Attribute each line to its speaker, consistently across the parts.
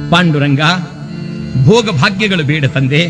Speaker 1: ಪಾಂಡುರಂಗ ಭೋಗ ಭಾಗ್ಯಗಳು ಬೇಡ ತಂದೆ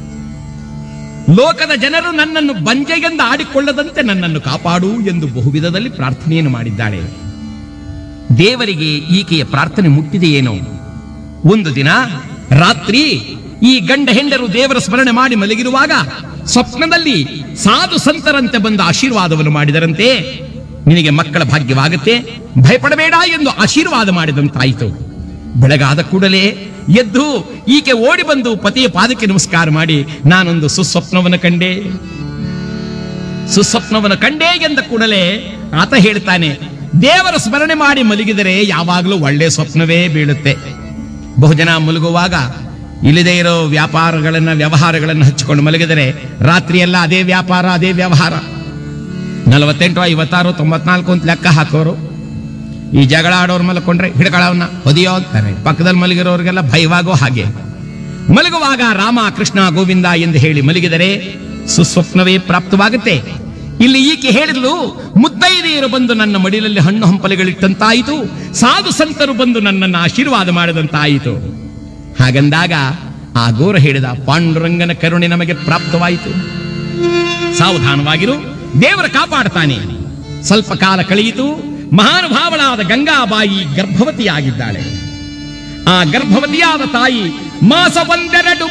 Speaker 1: ಲೋಕದ ಜನರು ನನ್ನನ್ನು ಬಂಜೆಗೆಂದು ಆಡಿಕೊಳ್ಳದಂತೆ ನನ್ನನ್ನು ಕಾಪಾಡು ಎಂದು ಬಹುವಿಧದಲ್ಲಿ ಪ್ರಾರ್ಥನೆಯನ್ನು ಮಾಡಿದ್ದಾಳೆ ದೇವರಿಗೆ ಈಕೆಯ ಪ್ರಾರ್ಥನೆ ಮುಟ್ಟಿದೆಯೇನೋ ಒಂದು ದಿನ ರಾತ್ರಿ ಈ ಗಂಡ ಹೆಂಡರು ದೇವರ ಸ್ಮರಣೆ ಮಾಡಿ ಮಲಗಿರುವಾಗ ಸ್ವಪ್ನದಲ್ಲಿ ಸಾಧು ಸಂತರಂತೆ ಬಂದ ಆಶೀರ್ವಾದವನ್ನು ಮಾಡಿದರಂತೆ ನಿನಗೆ ಮಕ್ಕಳ ಭಾಗ್ಯವಾಗುತ್ತೆ ಭಯಪಡಬೇಡ ಎಂದು ಆಶೀರ್ವಾದ ಮಾಡಿದಂತಾಯಿತು ಬೆಳಗಾದ ಕೂಡಲೇ ಎದ್ದು ಈಕೆ ಓಡಿ ಬಂದು ಪತಿಯ ಪಾದಕ್ಕೆ ನಮಸ್ಕಾರ ಮಾಡಿ ನಾನೊಂದು ಸುಸ್ವಪ್ನವನ್ನು ಕಂಡೆ ಸುಸ್ವಪ್ನವನ್ನು ಕಂಡೇ ಎಂದ ಕೂಡಲೇ ಆತ ಹೇಳ್ತಾನೆ ದೇವರ ಸ್ಮರಣೆ ಮಾಡಿ ಮಲಗಿದರೆ ಯಾವಾಗಲೂ ಒಳ್ಳೆ ಸ್ವಪ್ನವೇ ಬೀಳುತ್ತೆ ಬಹುಜನ ಮಲಗುವಾಗ ಇಲ್ಲದೇ ಇರೋ ವ್ಯಾಪಾರಗಳನ್ನ ವ್ಯವಹಾರಗಳನ್ನು ಹಚ್ಚಿಕೊಂಡು ಮಲಗಿದರೆ ರಾತ್ರಿಯೆಲ್ಲ ಅದೇ ವ್ಯಾಪಾರ ಅದೇ ವ್ಯವಹಾರ ನಲವತ್ತೆಂಟು ಐವತ್ತಾರು ತೊಂಬತ್ನಾಲ್ಕು ಅಂತ ಲೆಕ್ಕ ಹಾಕೋರು ಈ ಜಗಳ ಆಡೋರ್ ಮಲ್ಕೊಂಡ್ರೆ ಹಿಡ್ಗಳವನ್ನ ಹೊದಿಯೋ ಅಂತಾರೆ ಪಕ್ಕದಲ್ಲಿ ಮಲಗಿರೋರಿಗೆಲ್ಲ ಭಯವಾಗೋ ಹಾಗೆ ಮಲಗುವಾಗ ರಾಮ ಕೃಷ್ಣ ಗೋವಿಂದ ಎಂದು ಹೇಳಿ ಮಲಗಿದರೆ ಸುಸ್ವಪ್ನವೇ ಪ್ರಾಪ್ತವಾಗುತ್ತೆ ಇಲ್ಲಿ ಈಕೆ ಹೇಳಿದ್ಲು ಮುತ್ತೈದೆಯರು ಬಂದು ನನ್ನ ಮಡಿಲಲ್ಲಿ ಹಣ್ಣು ಹಂಪಲೆಗಳಿಟ್ಟಂತಾಯಿತು ಸಾಧು ಸಂತರು ಬಂದು ನನ್ನನ್ನು ಆಶೀರ್ವಾದ ಮಾಡಿದಂತಾಯಿತು ಹಾಗಂದಾಗ ಆ ಗೋರ ಹೇಳಿದ ಪಾಂಡುರಂಗನ ಕರುಣೆ ನಮಗೆ ಪ್ರಾಪ್ತವಾಯಿತು ಸಾವಧಾನವಾಗಿರು ದೇವರ ಕಾಪಾಡ್ತಾನೆ ಸ್ವಲ್ಪ ಕಾಲ ಕಳೆಯಿತು ಮಹಾನುಭಾವಳಾದ ಗಂಗಾಬಾಯಿ ಗರ್ಭವತಿಯಾಗಿದ್ದಾಳೆ ಆ ಗರ್ಭವತಿಯಾದ ತಾಯಿ ಮಾಸ ಒಂದೆರಡು